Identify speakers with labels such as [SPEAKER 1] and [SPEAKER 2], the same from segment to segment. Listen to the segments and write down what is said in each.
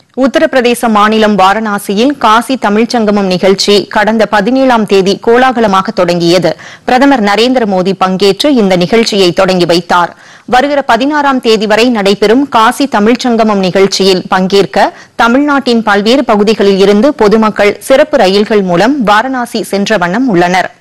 [SPEAKER 1] உத்தரப்பிரதேச மாநிலம் வாரணாசியில் காசி தமிழ்ச் சங்கமம் நிகழ்ச்சி கடந்த பதினேழாம் தேதி கோலாகலமாக தொடங்கியது பிரதமர் நரேந்திர மோடி பங்கேற்று இந்த நிகழ்ச்சியை தொடங்கி வைத்தார் வருகிற பதினாறாம் தேதி வரை நடைபெறும் காசி தமிழ்ச் சங்கமம் நிகழ்ச்சியில் பங்கேற்க தமிழ்நாட்டின் பல்வேறு பகுதிகளில் இருந்து பொதுமக்கள் சிறப்பு ரயில்கள் மூலம் வாரணாசி சென்ற வண்ணம் உள்ளனர்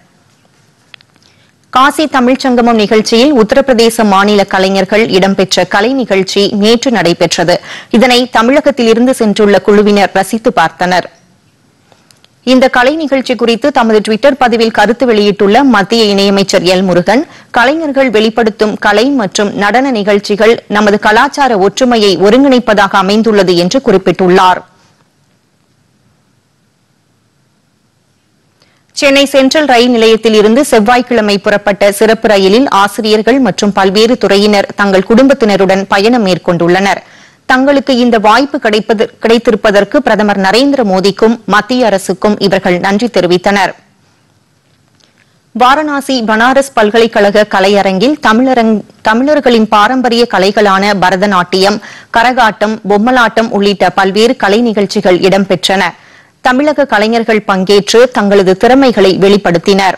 [SPEAKER 1] காசி தமிழ்ச் சங்கமம் நிகழ்ச்சியில் உத்தரப்பிரதேச மாநில கலைஞர்கள் இடம்பெற்ற கலை நிகழ்ச்சி நேற்று நடைபெற்றது இதனை தமிழகத்திலிருந்து சென்றுள்ள குழுவினர் ரசித்து பார்த்தனர் இந்த கலை நிகழ்ச்சி குறித்து தமது டுவிட்டர் பதிவில் கருத்து வெளியிட்டுள்ள மத்திய இணையமைச்சர் எல் முருகன் கலைஞர்கள் வெளிப்படுத்தும் கலை மற்றும் நடன நிகழ்ச்சிகள் நமது கலாச்சார ஒற்றுமையை ஒருங்கிணைப்பதாக அமைந்துள்ளது என்று குறிப்பிட்டுள்ளார் சென்னை சென்ட்ரல் ரயில் நிலையத்தில் இருந்து செவ்வாய்க்கிழமை புறப்பட்ட சிறப்பு ரயிலில் ஆசிரியர்கள் மற்றும் பல்வேறு துறையினர் தங்கள் குடும்பத்தினருடன் பயணம் மேற்கொண்டுள்ளனர் தங்களுக்கு இந்த வாய்ப்பு கிடைப்பது- கிடைத்திருப்பதற்கு பிரதமர் நரேந்திர மோடிக்கும் மத்திய அரசுக்கும் இவர்கள் நன்றி தெரிவித்தனர் வாரணாசி பனாரஸ் பல்கலைக்கழக கலையரங்கில் தமிழரங் தமிழர்களின் பாரம்பரிய கலைகளான பரதநாட்டியம் கரகாட்டம் பொம்மலாட்டம் உள்ளிட்ட பல்வேறு கலை நிகழ்ச்சிகள் இடம்பெற்றன தமிழக கலைஞர்கள் பங்கேற்று தங்களது திறமைகளை வெளிப்படுத்தினர்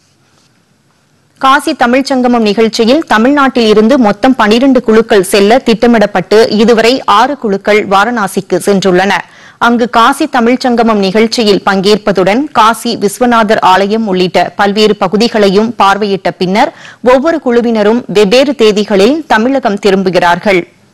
[SPEAKER 1] காசி தமிழ்ச் சங்கமம் நிகழ்ச்சியில் தமிழ்நாட்டில் இருந்து மொத்தம் 12 குழுக்கள் செல்ல திட்டமிடப்பட்டு இதுவரை ஆறு குழுக்கள் வாரணாசிக்கு சென்றுள்ளன அங்கு காசி தமிழ்ச் சங்கமம் நிகழ்ச்சியில் பங்கேற்பதுடன் காசி விஸ்வநாதர் ஆலயம் உள்ளிட்ட பல்வேறு பகுதிகளையும் பார்வையிட்ட பின்னர் ஒவ்வொரு குழுவினரும் வெவ்வேறு தேதிகளில் தமிழகம் திரும்புகிறார்கள்